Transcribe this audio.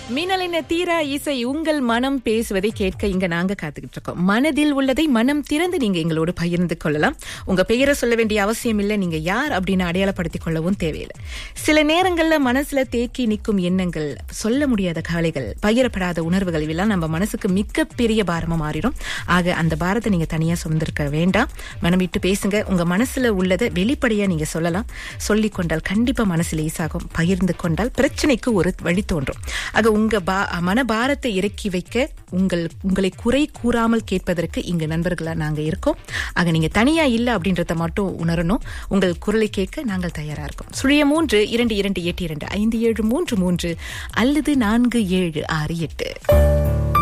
மின்னலின தீரா இசை உங்கள் மனம் பேசுவதை கேட்க இங்க நாங்க காத்துக்கிட்டு இருக்கோம் மனதில் உள்ளதை மனம் திறந்து நீங்க எங்களோடு பகிர்ந்து கொள்ளலாம் உங்க பெயரை சொல்ல வேண்டிய அவசியம் இல்லை நீங்க யார் அப்படின்னு அடையாளப்படுத்திக் கொள்ளவும் தேவையில்லை சில நேரங்கள்ல மனசுல தேக்கி நிற்கும் எண்ணங்கள் சொல்ல முடியாத கவலைகள் பகிரப்படாத உணர்வுகள் எல்லாம் நம்ம மனசுக்கு மிகப்பெரிய பாரமா மாறிடும் ஆக அந்த பாரத்தை நீங்க தனியா சுமந்திருக்க வேண்டாம் மனம் விட்டு பேசுங்க உங்க மனசுல உள்ளதை வெளிப்படையா நீங்க சொல்லலாம் சொல்லிக் கொண்டால் கண்டிப்பா மனசு லேசாகும் பகிர்ந்து கொண்டால் பிரச்சனைக்கு ஒரு வழி தோன்றும் ஆக உங்க பா மனபாரத்தை இறக்கி வைக்க உங்கள் உங்களை குறை கூறாமல் கேட்பதற்கு இங்கு நண்பர்களா நாங்க இருக்கோம் ஆக நீங்க தனியா இல்ல அப்படின்றத மட்டும் உணரணும் உங்கள் குரலை கேட்க நாங்கள் தயாரா இருக்கோம் சுழிய மூன்று இரண்டு இரண்டு எட்டு இரண்டு ஐந்து ஏழு மூன்று மூன்று அல்லது நான்கு ஏழு ஆறு எட்டு